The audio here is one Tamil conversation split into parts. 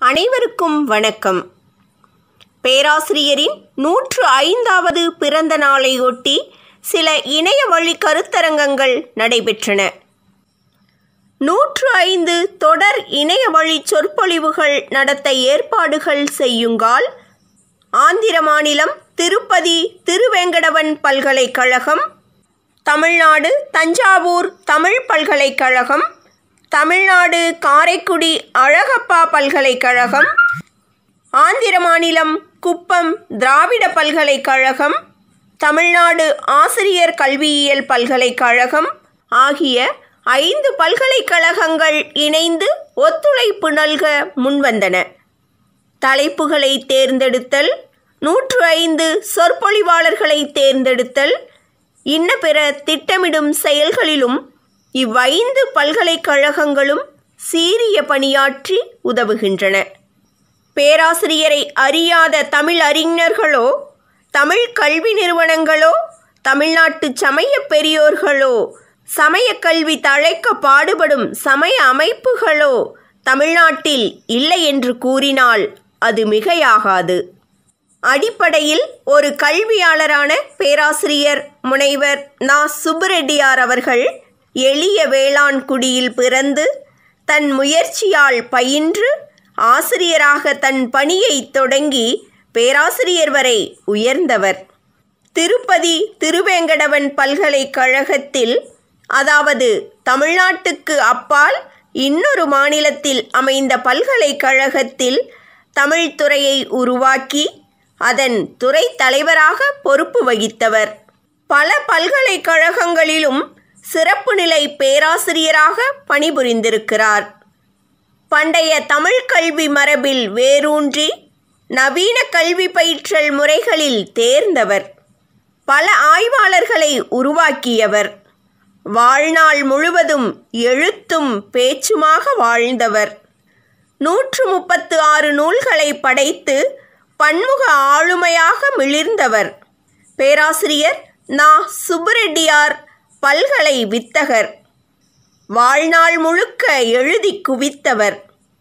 அனைவருக்கும் வணக்கம் பேராசிரியரின் நூற்று ஐந்தாவது பிறந்த நாளையொட்டி சில இணைய வழி கருத்தரங்கங்கள் நடைபெற்றன நூற்று ஐந்து தொடர் இணைய வழி சொற்பொழிவுகள் நடத்த ஏற்பாடுகள் செய்யுங்கால் ஆந்திர மாநிலம் திருப்பதி திருவேங்கடவன் பல்கலைக்கழகம் தமிழ்நாடு தஞ்சாவூர் தமிழ் பல்கலைக்கழகம் தமிழ்நாடு காரைக்குடி அழகப்பா பல்கலைக்கழகம் ஆந்திர மாநிலம் குப்பம் திராவிட பல்கலைக்கழகம் தமிழ்நாடு ஆசிரியர் கல்வியியல் பல்கலைக்கழகம் ஆகிய ஐந்து பல்கலைக்கழகங்கள் இணைந்து ஒத்துழைப்பு நல்க முன்வந்தன தலைப்புகளை தேர்ந்தெடுத்தல் நூற்று ஐந்து சொற்பொழிவாளர்களை தேர்ந்தெடுத்தல் இன்ன பிற திட்டமிடும் செயல்களிலும் இவ்வைந்து பல்கலைக்கழகங்களும் சீரிய பணியாற்றி உதவுகின்றன பேராசிரியரை அறியாத தமிழ் அறிஞர்களோ தமிழ் கல்வி நிறுவனங்களோ தமிழ்நாட்டு சமய பெரியோர்களோ சமய கல்வி தழைக்க பாடுபடும் சமய அமைப்புகளோ தமிழ்நாட்டில் இல்லை என்று கூறினால் அது மிகையாகாது அடிப்படையில் ஒரு கல்வியாளரான பேராசிரியர் முனைவர் நா சுப்புரெட்டியார் அவர்கள் எளிய வேளாண் குடியில் பிறந்து தன் முயற்சியால் பயின்று ஆசிரியராக தன் பணியை தொடங்கி பேராசிரியர் வரை உயர்ந்தவர் திருப்பதி திருவேங்கடவன் பல்கலைக்கழகத்தில் அதாவது தமிழ்நாட்டுக்கு அப்பால் இன்னொரு மாநிலத்தில் அமைந்த பல்கலைக்கழகத்தில் தமிழ் துறையை உருவாக்கி அதன் துறை தலைவராக பொறுப்பு வகித்தவர் பல பல்கலைக்கழகங்களிலும் சிறப்பு நிலை பேராசிரியராக பணிபுரிந்திருக்கிறார் பண்டைய தமிழ் கல்வி மரபில் வேரூன்றி நவீன கல்வி பயிற்றல் முறைகளில் தேர்ந்தவர் பல ஆய்வாளர்களை உருவாக்கியவர் வாழ்நாள் முழுவதும் எழுத்தும் பேச்சுமாக வாழ்ந்தவர் நூற்று முப்பத்து ஆறு நூல்களை படைத்து பன்முக ஆளுமையாக மிளிர்ந்தவர் பேராசிரியர் நா சுப்புரெட்டியார் பல்கலை வித்தகர் வாழ்நாள் முழுக்க எழுதி குவித்தவர்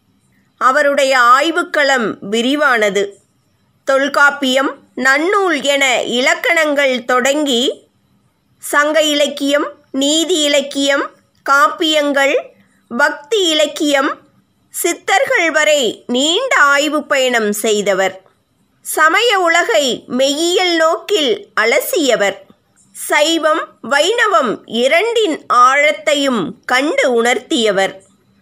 அவருடைய ஆய்வுக்களம் விரிவானது தொல்காப்பியம் நன்னூல் என இலக்கணங்கள் தொடங்கி சங்க இலக்கியம் நீதி இலக்கியம் காப்பியங்கள் பக்தி இலக்கியம் சித்தர்கள் வரை நீண்ட ஆய்வு பயணம் செய்தவர் சமய உலகை மெய்யியல் நோக்கில் அலசியவர் சைவம் வைணவம் இரண்டின் ஆழத்தையும் கண்டு உணர்த்தியவர்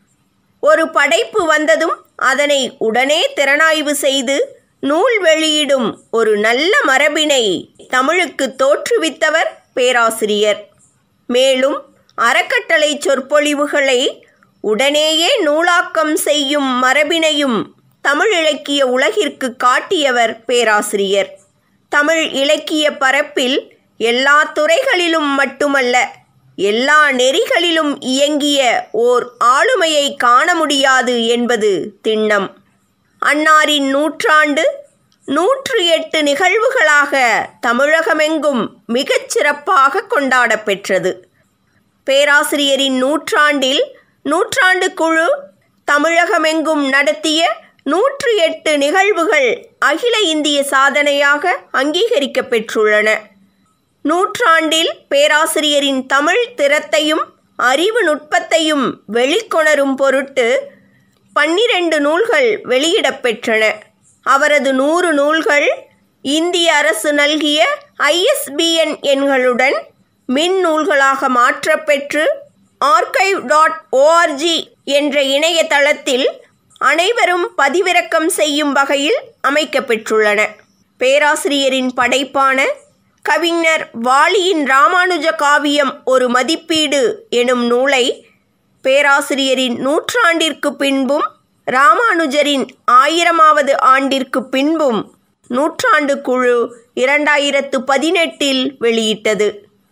ஒரு படைப்பு வந்ததும் அதனை உடனே திறனாய்வு செய்து நூல் வெளியிடும் ஒரு நல்ல மரபினை தமிழுக்கு தோற்றுவித்தவர் பேராசிரியர் மேலும் அறக்கட்டளை சொற்பொழிவுகளை உடனேயே நூலாக்கம் செய்யும் மரபினையும் தமிழ் இலக்கிய உலகிற்கு காட்டியவர் பேராசிரியர் தமிழ் இலக்கிய பரப்பில் எல்லா துறைகளிலும் மட்டுமல்ல எல்லா நெறிகளிலும் இயங்கிய ஓர் ஆளுமையை காண முடியாது என்பது திண்ணம் அன்னாரின் நூற்றாண்டு நூற்று எட்டு நிகழ்வுகளாக தமிழகமெங்கும் மிகச் சிறப்பாக கொண்டாடப்பெற்றது பேராசிரியரின் நூற்றாண்டில் நூற்றாண்டு குழு தமிழகமெங்கும் நடத்திய நூற்று எட்டு நிகழ்வுகள் அகில இந்திய சாதனையாக அங்கீகரிக்கப் பெற்றுள்ளன நூற்றாண்டில் பேராசிரியரின் தமிழ் திறத்தையும் அறிவு நுட்பத்தையும் வெளிக்கொணரும் பொருட்டு பன்னிரண்டு நூல்கள் வெளியிடப்பெற்றன அவரது நூறு நூல்கள் இந்திய அரசு நல்கிய ஐஎஸ்பிஎன் எண்களுடன் மின் நூல்களாக மாற்றப்பெற்று ஆர்கைவ் டாட் ஓஆர்ஜி என்ற இணையதளத்தில் அனைவரும் பதிவிறக்கம் செய்யும் வகையில் அமைக்கப்பெற்றுள்ளன பேராசிரியரின் படைப்பான கவிஞர் வாலியின் ராமானுஜ காவியம் ஒரு மதிப்பீடு எனும் நூலை பேராசிரியரின் நூற்றாண்டிற்கு பின்பும் ராமானுஜரின் ஆயிரமாவது ஆண்டிற்கு பின்பும் நூற்றாண்டு குழு இரண்டாயிரத்து பதினெட்டில் வெளியிட்டது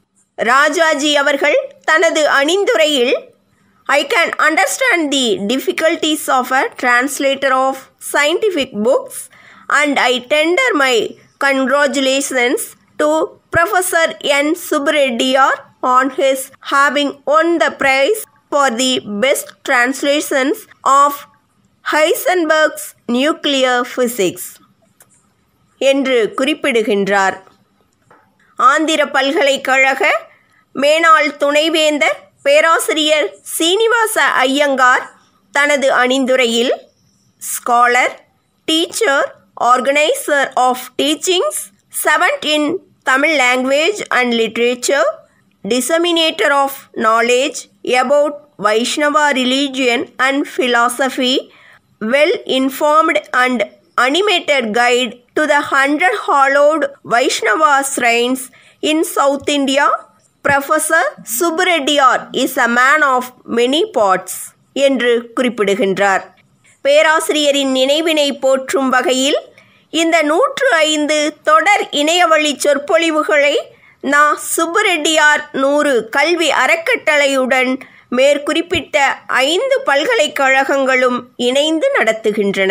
ராஜாஜி அவர்கள் தனது அணிந்துரையில் I can understand the difficulties of a translator of scientific books and I tender my congratulations to Professor N. Subreddyar on his having won the prize for the best translations of Heisenberg's nuclear physics என்று குறிப்பிடுகின்றார் ஆந்திர பல்கலைக்கழக மேனாள் துணைவேந்தர் பேராசிரியர் சீனிவாச ஐயங்கார் தனது அணிந்துரையில் scholar teacher organiser of teachings savant in Tamil language and literature disseminator of knowledge about Vaishnava religion and philosophy, well informed and animated guide to the hundred hallowed Vaishnava shrines in South India, Professor Subreddyar is a man of many parts என்று குறிப்பிடுகின்றார் பேராசிரியரின் நினைவினை போற்றும் வகையில் இந்த நூற்று ஐந்து தொடர் இணையவழி சொற்பொழிவுகளை நா சுப்புரெட்டியார் நூறு கல்வி அறக்கட்டளையுடன் மேற்குறிப்பிட்ட ஐந்து பல்கலைக்கழகங்களும் இணைந்து நடத்துகின்றன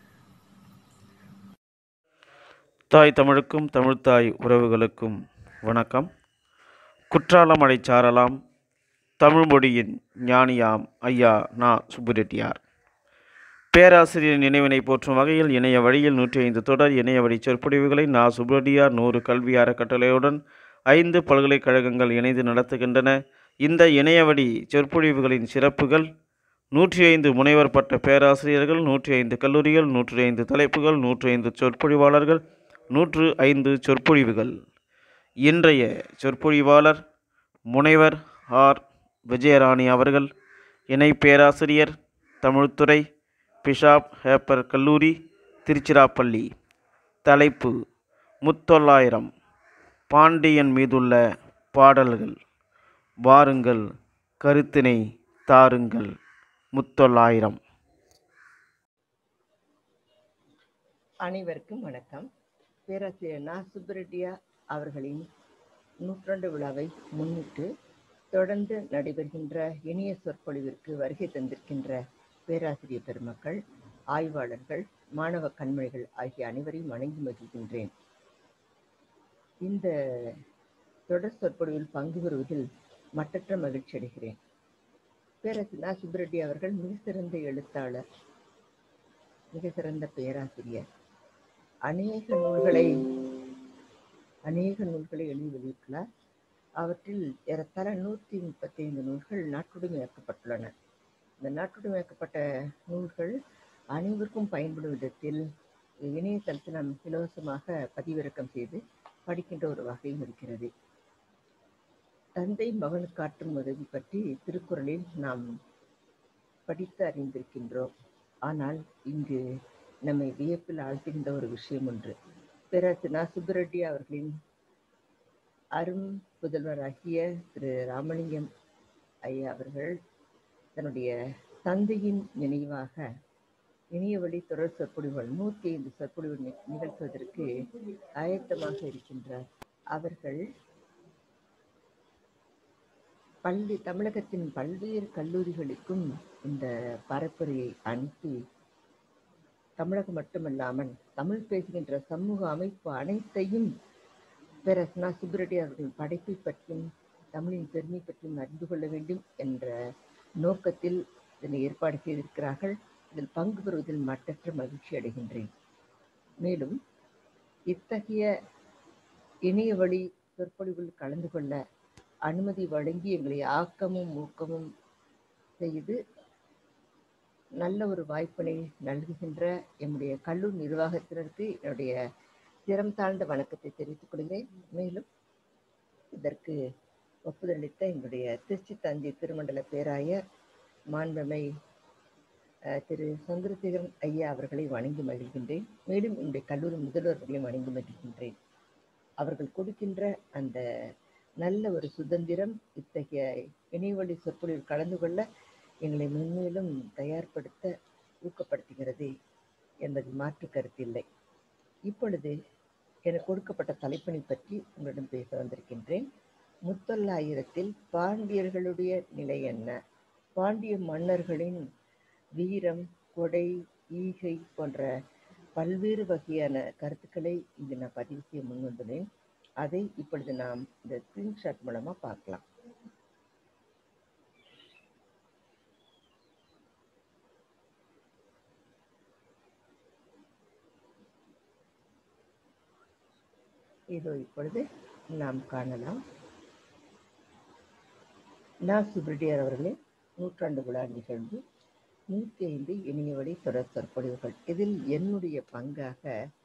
தாய் தமிழுக்கும் தமிழ்த்தாய் உறவுகளுக்கும் வணக்கம் குற்றாலமலை சாரலாம் தமிழ்மொழியின் ஞானியாம் ஐயா நா சுப்புரெட்டியார் பேராசிரியர் நினைவினை போற்றும் வகையில் இணைய வழியில் நூற்றி ஐந்து தொடர் இணைய வழி சொற்பொழிவுகளை நா சுப்புரெட்டியார் நூறு கல்வி அறக்கட்டளையுடன் ஐந்து பல்கலைக்கழகங்கள் இணைந்து நடத்துகின்றன இந்த இணையவழி சொற்பொழிவுகளின் சிறப்புகள் நூற்றி ஐந்து முனைவர் பட்ட பேராசிரியர்கள் நூற்றி ஐந்து கல்லூரிகள் நூற்றி ஐந்து தலைப்புகள் நூற்றி ஐந்து சொற்பொழிவாளர்கள் நூற்று ஐந்து சொற்பொழிவுகள் இன்றைய சொற்பொழிவாளர் முனைவர் ஆர் விஜயராணி அவர்கள் இணை பேராசிரியர் தமிழ்துறை பிஷாப் ஹேப்பர் கல்லூரி திருச்சிராப்பள்ளி தலைப்பு முத்தொள்ளாயிரம் பாண்டியன் மீதுள்ள பாடல்கள் வாருங்கள் கருத்தினை தாருங்கள் முத்தொள்ளாயிரம் அனைவருக்கும் வணக்கம் பேராசிரியர் நா சுப்பரெட்டியா அவர்களின் நூற்றாண்டு விழாவை முன்னிட்டு தொடர்ந்து நடைபெறுகின்ற இனிய சொற்பொழிவிற்கு வருகை தந்திருக்கின்ற பேராசிரியர் பெருமக்கள் ஆய்வாளர்கள் மாணவ கண்மணிகள் ஆகிய அனைவரையும் வணங்கி மகிழ்கின்றேன் இந்த தொடர் சொற்பொழிவில் பங்கு பெறுவதில் மட்டற்ற மகிழ்ச்சி அடைகிறேன் பேராசிரியர் நா சுப்பரெட்டி அவர்கள் மிக சிறந்த எழுத்தாளர் மிக சிறந்த பேராசிரியர் அநேக நூல்களை அநேக நூல்களை எழுதி வெளியிட்டுள்ளார் அவற்றில் ஏறத்தாழ நூற்றி முப்பத்தி ஐந்து நூல்கள் நாட்டுடைமையாக்கப்பட்டுள்ளன இந்த நாட்டுடைமையாக்கப்பட்ட நூல்கள் அனைவருக்கும் பயன்படும் விதத்தில் இணையதளத்தில் நாம் இலவசமாக பதிவிறக்கம் செய்து படிக்கின்ற ஒரு வகையும் இருக்கிறது தந்தை மகன் காட்டும் உதவி பற்றி திருக்குறளில் நாம் படித்து அறிந்திருக்கின்றோம் ஆனால் இங்கு நம்மை வியப்பில் ஆழ்த்துகின்ற ஒரு விஷயம் ஒன்று பேராசிரியர் சுப்பரெட்டி அவர்களின் அரும் புதல்வராகிய திரு ராமலிங்கம் ஐயா அவர்கள் தன்னுடைய தந்தையின் நினைவாக இணைய வழி தொடர் சொற்பொழிவுகள் நூற்றி ஐந்து சொற்பொழிவு நி- நிகழ்த்துவதற்கு ஆயத்தமாக இருக்கின்றார் அவர்கள் பள்ளி தமிழகத்தின் பல்வேறு கல்லூரிகளுக்கும் இந்த பரப்புரையை அனுப்பி தமிழகம் மட்டுமல்லாமல் தமிழ் பேசுகின்ற சமூக அமைப்பு அனைத்தையும் பேரரசனா சுப்பரெட்டி அவர்களின் படைப்பை பற்றியும் தமிழின் பெருமை பற்றியும் அறிந்து கொள்ள வேண்டும் என்ற நோக்கத்தில் இதனை ஏற்பாடு செய்திருக்கிறார்கள் இதில் பங்கு பெறுவதில் மட்டற்ற மகிழ்ச்சி அடைகின்றேன் மேலும் இத்தகைய இணைய வழி சொற்பொழிவில் கலந்து கொள்ள அனுமதி வழங்கி எங்களை ஆக்கமும் ஊக்கமும் செய்து நல்ல ஒரு வாய்ப்பினை நல்குகின்ற எம்முடைய கல்லூரி நிர்வாகத்தினருக்கு என்னுடைய சிரம் தாழ்ந்த வணக்கத்தை தெரிவித்துக் கொள்கிறேன் மேலும் இதற்கு ஒப்புதலளித்த எங்களுடைய திருச்சி தஞ்சை திருமண்டல பேராயர் மாண்பமை அஹ், திரு சந்திரசேகரன் ஐயா அவர்களை வணங்கி மகிழ்கின்றேன் மேலும் என்னுடைய கல்லூரி முதல்வர்களையும் வணங்கி மகிழ்கின்றேன் அவர்கள் கொடுக்கின்ற அந்த நல்ல ஒரு சுதந்திரம் இத்தகைய இணையவழி சொற்பொழிவில் கலந்து கொள்ள எங்களை மென்மேலும் தயார்படுத்த ஊக்கப்படுத்துகிறது என்பதில் மாற்று கருத்தில்லை இப்பொழுது எனக்கு கொடுக்கப்பட்ட தலைப்பினை பற்றி உங்களிடம் பேச வந்திருக்கின்றேன் முத்தொள்ளாயிரத்தில் பாண்டியர்களுடைய நிலை என்ன பாண்டிய மன்னர்களின் வீரம் கொடை ஈகை போன்ற பல்வேறு வகையான கருத்துக்களை இங்கு நான் பதிவு செய்ய முன்வந்துள்ளேன் அதை இப்பொழுது நாம் இந்த ஸ்கிரீன்ஷாட் மூலமா பார்க்கலாம் இதோ இப்பொழுது நாம் காணலாம் நா சுப்ரடியார் அவர்களின் நூற்றாண்டு விழா நிகழ்வு நூற்றி ஐந்து இனிய வழி தொடர் சொற்பொழிவுகள் இதில் என்னுடைய பங்காக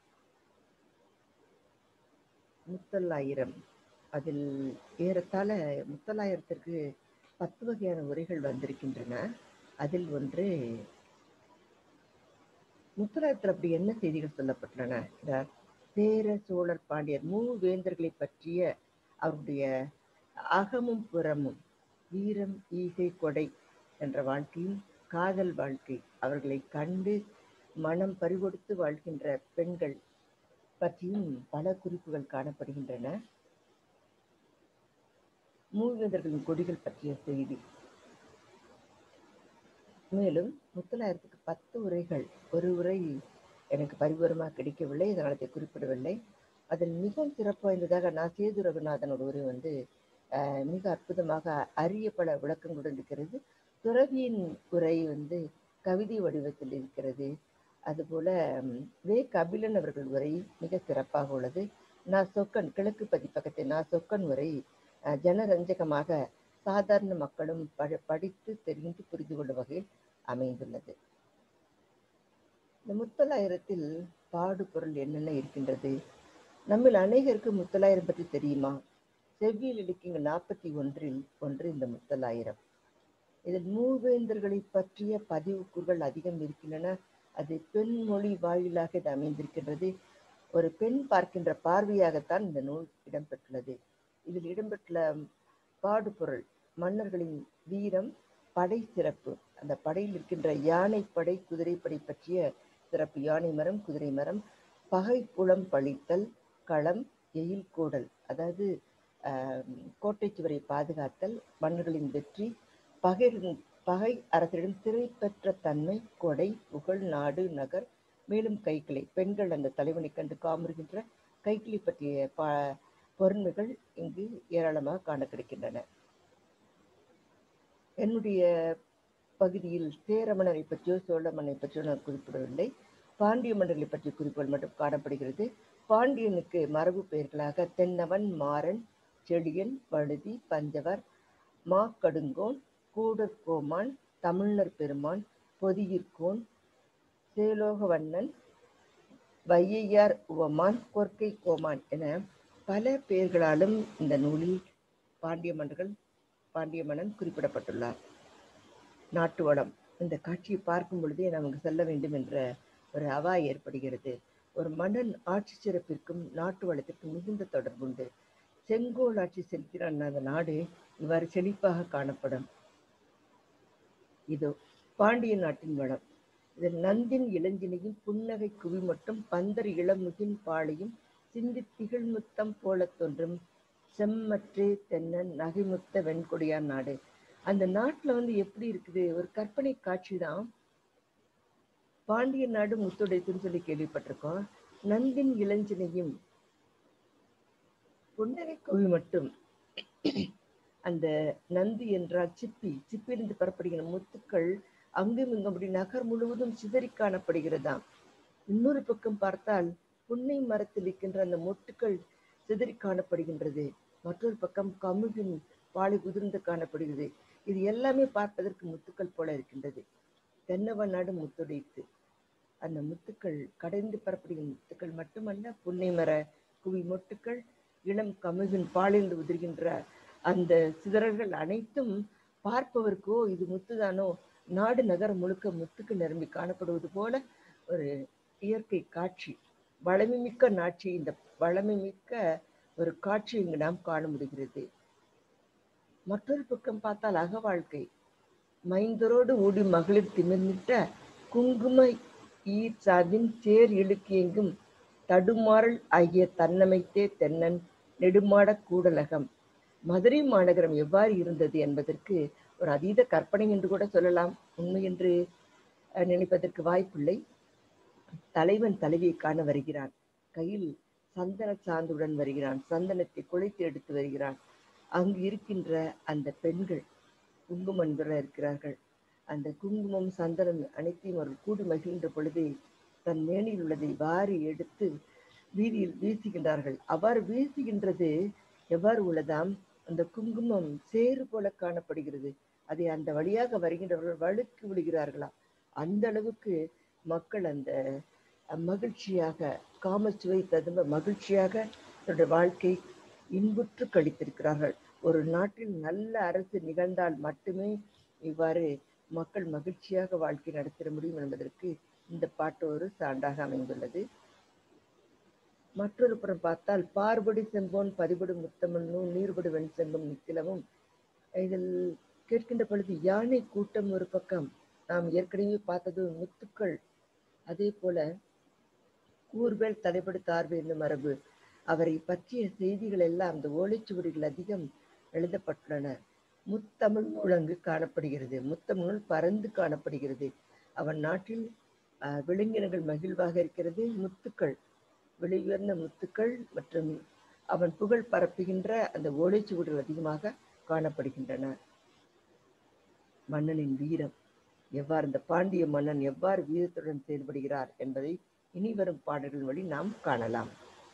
முத்தல்லாயிரம் அதில் ஏறத்தாழ முத்தல்லாயிரத்திற்கு பத்து வகையான உரைகள் வந்திருக்கின்றன அதில் ஒன்று முத்தலாயத்தில் அப்படி என்ன செய்திகள் சொல்லப்பட்டுள்ளன என்றால் சேர சோழர் பாண்டியர் மூவேந்தர்களை பற்றிய அவருடைய அகமும் புறமும் வீரம் ஈகை கொடை என்ற வாழ்க்கையும் காதல் வாழ்க்கை அவர்களை கண்டு மனம் பறிகொடுத்து வாழ்கின்ற பெண்கள் பற்றியும் பல குறிப்புகள் காணப்படுகின்றன மூவேந்தர்களின் கொடிகள் பற்றிய செய்தி மேலும் முத்தலாயிரத்துக்கு பத்து உரைகள் ஒரு உரை எனக்கு பரிபூரமாக கிடைக்கவில்லை அதனால் அதை குறிப்பிடவில்லை அதில் மிகவும் சிறப்பு வாய்ந்ததாக நான் சேது ரகுநாதனோட உரை வந்து அஹ், மிக அற்புதமாக அரிய பல விளக்கங்களுடன் இருக்கிறது துறவியின் உரை வந்து கவிதை வடிவத்தில் இருக்கிறது அதுபோல ம், வே கபிலன் அவர்கள் உரை மிக சிறப்பாக உள்ளது நான் சொக்கன் கிழக்கு பதிப்பகத்தை நான் சொக்கன் உரை அஹ், ஜனரஞ்சகமாக சாதாரண மக்களும் படி படித்து தெரிந்து புரிந்து கொள்ளும் வகையில் அமைந்துள்ளது இந்த முத்தலாயிரத்தில் பாடு பொருள் என்னென்ன இருக்கின்றது நம்மில் அநேகருக்கு முத்தலாயிரம் பற்றி தெரியுமா செவ்வியல் இலக்கியங்கள் நாற்பத்தி ஒன்றில் ஒன்று இந்த முத்தலாயிரம் இதில் மூவேந்தர்களை பற்றிய பதிவுக்குகள் அதிகம் இருக்கின்றன அது பெண் மொழி வாயிலாக இது அமைந்திருக்கின்றது ஒரு பெண் பார்க்கின்ற பார்வையாகத்தான் இந்த நூல் இடம்பெற்றுள்ளது இதில் இடம்பெற்றுள்ள பாடுபொருள் மன்னர்களின் வீரம் படை சிறப்பு அந்த படையில் இருக்கின்ற யானை படை குதிரைப்படை பற்றிய சிறப்பு யானை மரம் குதிரை மரம் பகை புலம் பழித்தல் களம் எயில் கூடல் அதாவது ஆஹ், கோட்டை சுவரை பாதுகாத்தல் மன்னர்களின் வெற்றி பகை பகை அரசரிடம் திரை பெற்ற தன்மை கொடை புகழ் நாடு நகர் மேலும் கைக்கிளை பெண்கள் அந்த தலைவனை கண்டு காமுறுகின்ற கைக்கிளை பற்றிய ப பொருண்மைகள் இங்கு ஏராளமாக காண கிடைக்கின்றன என்னுடைய பகுதியில் சேர மன்னரை பற்றியோ சோழ மன்னரை பற்றியோ நான் குறிப்பிடவில்லை பாண்டிய மன்னர்களை பற்றிய குறிப்புகள் மட்டும் காணப்படுகிறது பாண்டியனுக்கு மரபு பெயர்களாக தென்னவன் மாறன் செழியன் வழுதி பஞ்சவர் மாக்கடுங்கோன் கூடற்கோமான் தமிழர் பெருமான் பொதியிற்கோன் சேலோகவண்ணன் வையையார் உவமான் கொற்கை கோமான் என பல பெயர்களாலும் இந்த நூலில் பாண்டிய மன்னர்கள் பாண்டிய மன்னன் குறிப்பிடப்பட்டுள்ளார் நாட்டு வளம் இந்த காட்சியை பார்க்கும் பொழுதே நமக்கு செல்ல வேண்டும் என்ற ஒரு அவா ஏற்படுகிறது ஒரு மன்னன் ஆட்சி சிறப்பிற்கும் நாட்டு வளத்திற்கும் மிகுந்த தொடர்புண்டு செங்கோல் ஆட்சி செலுத்தின அந்த நாடு இவ்வாறு செழிப்பாக காணப்படும் இதோ பாண்டிய நாட்டின் வளம் இதில் நந்தின் இளஞ்சினையும் புன்னகை குவி மட்டும் பந்தர் இளமுகின் பாளையும் சிந்தி திகழ்முத்தம் போலத் தோன்றும் செம்மற்றே தென்னன் நகைமுத்த வெண்கொடியார் நாடு அந்த நாட்டுல வந்து எப்படி இருக்குது ஒரு கற்பனை காட்சி தான் பாண்டிய நாடு முத்துடைத்துன்னு சொல்லி கேள்விப்பட்டிருக்கோம் நந்தின் இளஞ்சினையும் புன்னகை குவி மட்டும் அந்த நந்தி என்றால் சிப்பி சிப்பிலிருந்து பெறப்படுகிற முத்துக்கள் அங்கும் இங்கும் அப்படி நகர் முழுவதும் சிதறி காணப்படுகிறதாம் இன்னொரு பக்கம் பார்த்தால் புன்னை மரத்தில் இருக்கின்ற அந்த மொட்டுக்கள் சிதறி காணப்படுகின்றது மற்றொரு பக்கம் கமுகின் வாழை உதிர்ந்து காணப்படுகிறது இது எல்லாமே பார்ப்பதற்கு முத்துக்கள் போல இருக்கின்றது தென்னவ நாடு முத்துடைத்து அந்த முத்துக்கள் கடைந்து பெறப்படுகிற முத்துக்கள் மட்டுமல்ல புன்னை மர குவி மொட்டுக்கள் இளம் கமுகின் பாலில் உதிர்கின்ற அந்த சிதறல்கள் அனைத்தும் பார்ப்பவருக்கோ இது முத்துதானோ நாடு நகரம் முழுக்க முத்துக்கு நிரம்பி காணப்படுவது போல ஒரு இயற்கை காட்சி வளமை மிக்க நாட்சி இந்த வளமை மிக்க ஒரு காட்சி இங்கு நாம் காண முடிகிறது மற்றொரு பக்கம் பார்த்தால் அக வாழ்க்கை மைந்தரோடு ஊடி மகளிர் திமிர்ந்திட்ட குங்கும ஈர் சார்பின் சேர் இழுக்கியெங்கும் தடுமாறல் ஆகிய தன்னமைத்தே தென்னன் நெடுமாட கூடலகம் மதுரை மாநகரம் எவ்வாறு இருந்தது என்பதற்கு ஒரு அதீத கற்பனை என்று கூட சொல்லலாம் உண்மை என்று அஹ், நினைப்பதற்கு வாய்ப்பில்லை தலைவன் தலைவியை காண வருகிறான் கையில் சந்தன சாந்துடன் வருகிறான் சந்தனத்தை குழைத்து எடுத்து வருகிறான் அங்கு இருக்கின்ற அந்த பெண்கள் குங்குமம் என்பவர இருக்கிறார்கள் அந்த குங்குமம் சந்தனம் அனைத்தையும் அவர்கள் கூடி மகிழ்கின்ற பொழுது தன் மேனில் உள்ளதை வாரி எடுத்து வீதியில் வீசுகின்றார்கள் அவ்வாறு வீசுகின்றது எவ்வாறு உள்ளதாம் அந்த குங்குமம் சேறு போல காணப்படுகிறது அதை அந்த வழியாக வருகின்றவர்கள் வழுக்கி விழுகிறார்களாம் அந்த அளவுக்கு மக்கள் அந்த மகிழ்ச்சியாக காமச்சுவை ததும்ப மகிழ்ச்சியாக தன்னுடைய வாழ்க்கை இன்புற்று கழித்திருக்கிறார்கள் ஒரு நாட்டில் நல்ல அரசு நிகழ்ந்தால் மட்டுமே இவ்வாறு மக்கள் மகிழ்ச்சியாக வாழ்க்கை நடத்திட முடியும் என்பதற்கு இந்த பாட்டு ஒரு சான்றாக அமைந்துள்ளது மற்றொரு புறம் பார்த்தால் பார்படி செம்போன் பதிபடு முத்தமன்னும் நீர்படு வெண் செம்பும் நித்திலமும் இதில் கேட்கின்ற பொழுது யானை கூட்டம் ஒரு பக்கம் நாம் ஏற்கனவே பார்த்தது முத்துக்கள் அதே போல கூர்வேல் தலைப்படு தார்வு என்னும் மரபு அவரை பற்றிய செய்திகள் எல்லாம் அந்த ஓலைச்சுவடிகள் அதிகம் எழுதப்பட்டுள்ளன முத்தமிழ் முழங்கு காணப்படுகிறது முத்தமிழ் பறந்து காணப்படுகிறது அவன் நாட்டில் அஹ், விலங்கினங்கள் மகிழ்வாக இருக்கிறது முத்துக்கள் விலை உயர்ந்த முத்துக்கள் மற்றும் அவன் புகழ் பரப்புகின்ற அந்த ஓலைச்சுவடுகள் அதிகமாக காணப்படுகின்றன மன்னனின் வீரம் எவ்வாறு இந்த பாண்டிய மன்னன் எவ்வாறு வீரத்துடன் செயல்படுகிறார் என்பதை இனி வரும் பாடல்கள் வழி நாம் காணலாம்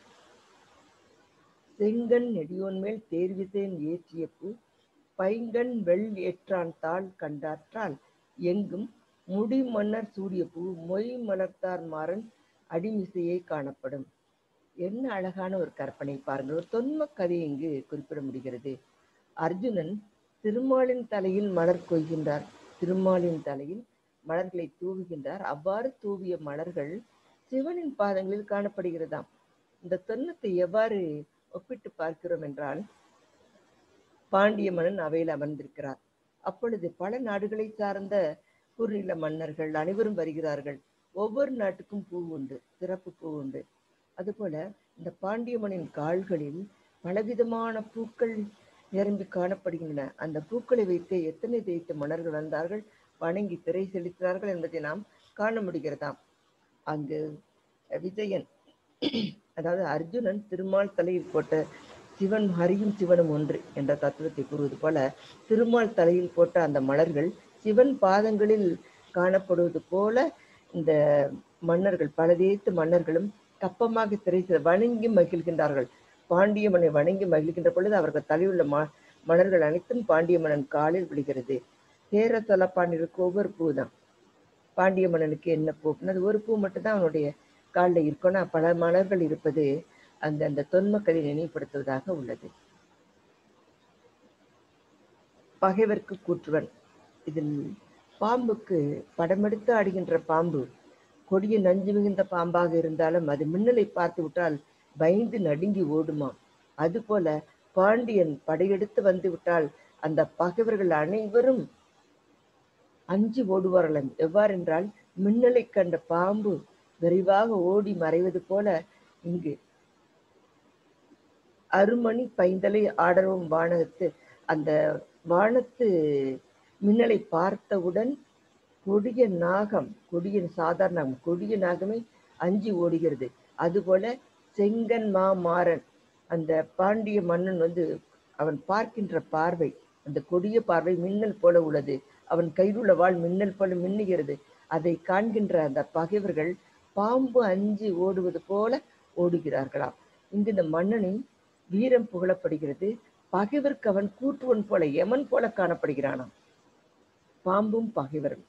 செங்கன் நெடியோன் மேல் தேர்விசேன் ஏற்றிய பூ பைங்கண் வெள் ஏற்றான் தாள் கண்டாற்றால் எங்கும் முடி மன்னர் சூடிய பூ மொய் மலர்த்தார் மாறன் அடிமிசையை காணப்படும் என்ன அழகான ஒரு கற்பனை பாருங்கள் ஒரு தொன்ம கதை இங்கு குறிப்பிட முடிகிறது அர்ஜுனன் திருமாலின் தலையில் மலர் கொய்கின்றார் திருமாலின் தலையில் மலர்களை தூவுகின்றார் அவ்வாறு தூவிய மலர்கள் சிவனின் பாதங்களில் காணப்படுகிறதாம் இந்த தொன்மத்தை எவ்வாறு ஒப்பிட்டு பார்க்கிறோம் என்றால் பாண்டிய மன்னன் அவையில் அமர்ந்திருக்கிறார் அப்பொழுது பல நாடுகளை சார்ந்த குறுநில மன்னர்கள் அனைவரும் வருகிறார்கள் ஒவ்வொரு நாட்டுக்கும் பூ உண்டு சிறப்பு பூ உண்டு அதுபோல இந்த பாண்டிய மன்னன் கால்களில் பலவிதமான பூக்கள் நிரம்பி காணப்படுகின்றன அந்த பூக்களை வைத்து எத்தனை தேய்த்த மன்னர்கள் வந்தார்கள் வணங்கி திரை செலுத்தினார்கள் என்பதை நாம் காண முடிகிறதாம் அங்கு விஜயன் அதாவது அர்ஜுனன் திருமால் தலையில் போட்ட சிவன் ஹரியும் சிவனும் ஒன்று என்ற தத்துவத்தை கூறுவது போல திருமால் தலையில் போட்ட அந்த மலர்கள் சிவன் பாதங்களில் காணப்படுவது போல இந்த மன்னர்கள் பல தேசத்து மன்னர்களும் கப்பமாக திரை செ- வணங்கி மகிழ்கின்றார்கள் பாண்டிய மன்னனை வணங்கி மகிழ்கின்ற பொழுது அவர்கள் தலையுள்ள ம மலர்கள் அனைத்தும் பாண்டிய மன்னன் காலில் விழுகிறது சேர தொலப்பாண்டிற்கு ஒவ்வொரு பூ தான் பாண்டிய மன்னனுக்கு என்ன பூ அப்படின்னா, அது ஒரு பூ மட்டும்தான் அவனுடைய காலில் இருக்கும்னா பல மலர்கள் இருப்பது அந்த அந்த தொன்மக்கதை நினைவுபடுத்துவதாக உள்ளது பகைவர்க்கு கூற்றுவன் இதில் பாம்புக்கு படமெடுத்து ஆடுகின்ற பாம்பு கொடிய நஞ்சு மிகுந்த பாம்பாக இருந்தாலும் அது மின்னலை பார்த்து விட்டால் பயந்து நடுங்கி ஓடுமாம் அதுபோல பாண்டியன் படையெடுத்து வந்து விட்டால் அந்த பகைவர்கள் அனைவரும் அஞ்சு ஓடுவார்களாம் எவ்வாறென்றால் மின்னலை கண்ட பாம்பு விரைவாக ஓடி மறைவது போல இங்கு அருமணி பைந்தலை ஆடரும் வானகத்து அந்த வானத்து மின்னலை பார்த்தவுடன் கொடிய நாகம் கொடிய சாதாரண நாகம், கொடிய நாகமே அஞ்சி ஓடுகிறது அதுபோல செங்கன் மா மாறன் அந்த பாண்டிய மன்னன் வந்து அவன் பார்க்கின்ற பார்வை அந்த கொடிய பார்வை மின்னல் போல உள்ளது அவன் கையில் உள்ள வாள் மின்னல் போல மின்னுகிறது அதை காண்கின்ற அந்த பகைவர்கள் பாம்பு அஞ்சி ஓடுவது போல ஓடுகிறார்களாம் இங்கு இந்த மன்னனின் வீரம் புகழப்படுகிறது பகைவர்க்கு அவன் கூற்றுவன் போல யமன் போல காணப்படுகிறானாம் பாம்பும் பகைவரும்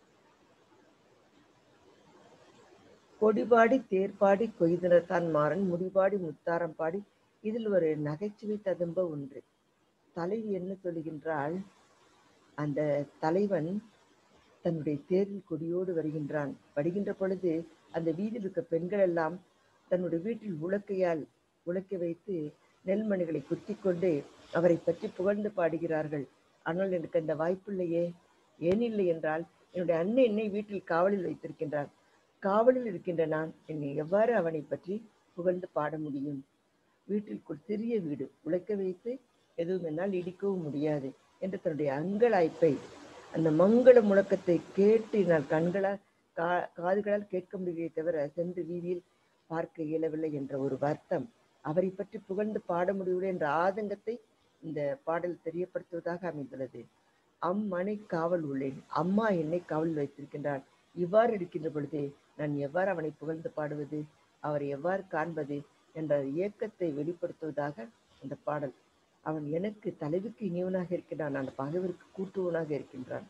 கொடிபாடி தேர்பாடி கொய்தனத்தான் மாறன் முடிபாடி முத்தாரம் பாடி இதில் ஒரு நகைச்சுவை ததும்ப ஒன்று தலைவி என்ன சொல்லுகின்றால் அந்த தலைவன் தன்னுடைய தேரில் கொடியோடு வருகின்றான் வருகின்ற பொழுது அந்த வீதியில் இருக்க பெண்கள் எல்லாம் தன்னுடைய வீட்டில் உலக்கையால் உலக்கை வைத்து நெல்மணிகளை குத்திக் கொண்டு அவரை பற்றி புகழ்ந்து பாடுகிறார்கள் ஆனால் எனக்கு அந்த வாய்ப்பில்லையே ஏன் இல்லை என்றால் என்னுடைய அண்ணன் என்னை வீட்டில் காவலில் வைத்திருக்கின்றான் காவலில் இருக்கின்ற நான் என்னை எவ்வாறு அவனை பற்றி புகழ்ந்து பாட முடியும் வீட்டில் ஒரு சிறிய வீடு உழைக்க வைத்து எதுவும் என்னால் இடிக்கவும் முடியாது என்று தன்னுடைய அங்கலாய்ப்பை அந்த மங்கள முழக்கத்தை கேட்டு நான் கண்களால் கா காதுகளால் கேட்க முடியவே தவிர சென்று வீதியில் பார்க்க இயலவில்லை என்ற ஒரு வருத்தம் அவரை பற்றி புகழ்ந்து பாட முடியவில்லை என்ற ஆதங்கத்தை இந்த பாடல் தெரியப்படுத்துவதாக அமைந்துள்ளது அம்மனை காவல் உள்ளேன் அம்மா என்னை காவல் வைத்திருக்கின்றாள் இவ்வாறு இருக்கின்ற பொழுது நான் எவ்வாறு அவனை புகழ்ந்து பாடுவது அவரை எவ்வாறு காண்பது என்ற ஏக்கத்தை வெளிப்படுத்துவதாக அந்த பாடல் அவன் எனக்கு தலைவுக்கு இனியவனாக இருக்கிறான் அந்த பகைவருக்கு கூட்டுவனாக இருக்கின்றான்